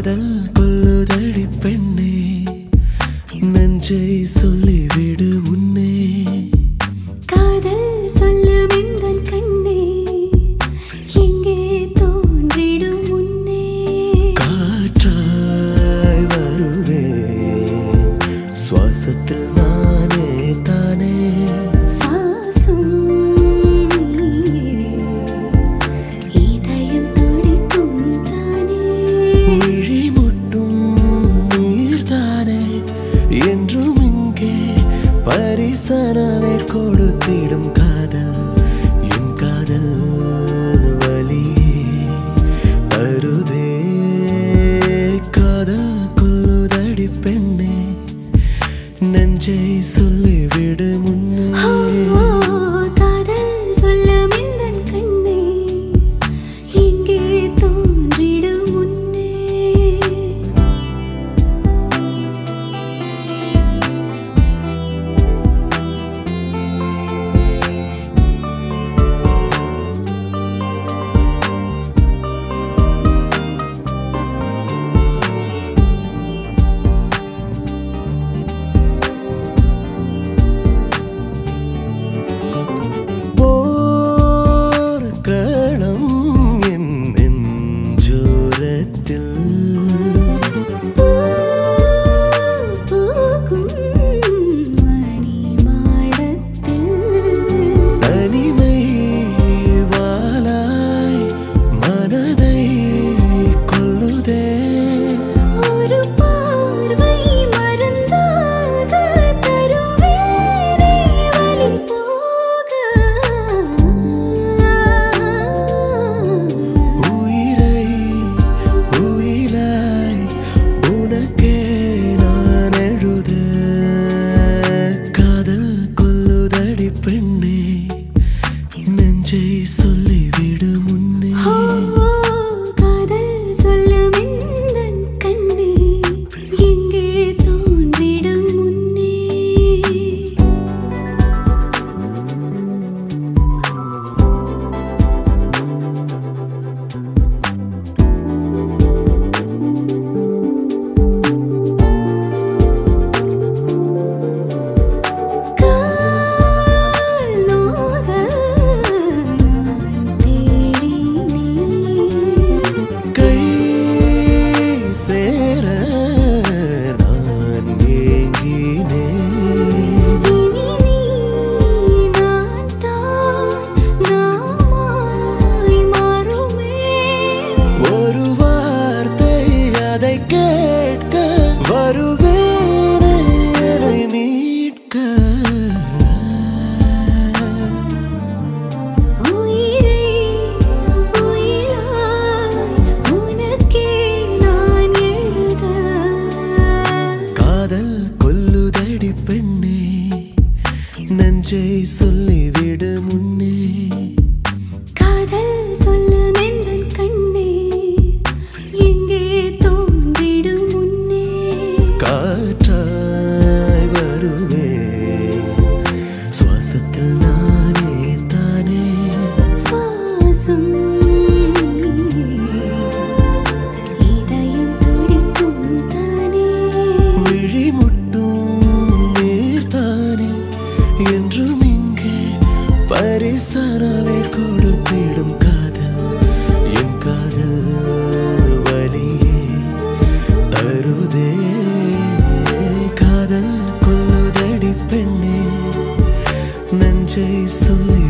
காதல் கொல்லுதடி பெண்ணே நெஞ்சை சொல்லிவிடு முன்னே காதல் சொல்லும் எந்தன் கண்ணே எங்கே தோன்றிடும் முன்னே காற்றாய் வருவேன் சுவாசத்தில் நானே தானே சுவாசம் நீயே, இதயம் துடிக்கும் தானே விழி முட்டும் நீர்தானே என்றும் இங்கே பரிசனவே கொடுத்திடும் காதல் என் காதல் வலியே தருதே காதல் கொல்லுதடி பெண்ணே நெஞ்சை சொல்லிவிடு முன்னே ஓ, காதல் சொல்லும் எந்தன் கண்ணே எங்கே தோன்றிடும் முன்னே போர்க்களம் என் நெஞ்சோரத்தில் பூக்கும் மணி மாடத்தில் தனிமை வாலாய் மனதை கொல்லுதே ஒரு பார்வை மருந்தாக தருவேனே வலி போக உயிரை உயிலாய் உனக்கே நான் எழுத காதல் கொல்லுதடி பெண்ணே நெஞ்சை சொல்லிவிடு முன்னே ஓ, காதல் சொல்லும் எந்தன் கண்ணே எங்கே தோன்றிடும் முன்னே கால் நோக நான் தேடினேன் கை சேர நான் ஏங்கினேன் இனி நீ நான் தான் நாமாய் மாறுமே ஒரு வார்த்தை அதை கேட்க வருவேனே என்னை மீட்க உயிரை உயிராய் உனக்கே நான் எழுத காதல் கொல்லுதடி பெண்ணே நெஞ்சை சொல்லிவிடு முன்னே காதல் சொல்லும் எந்தன் கண்ணே எங்கே தோன்றிடும் முன்னே காற்றாய் வருவே சுவாசத்தில் நானே தானே சுவாசம் இதயம் துடிக்கும் தானே விழி முட்டும் நீர்தானே என்றும் இங்கே பரிசனவை கொடுத்திடும் காதல் என் காதல் வலியே தருதே காதல் கொல்லுதடி பெண்ணே நெஞ்சை சொல்லி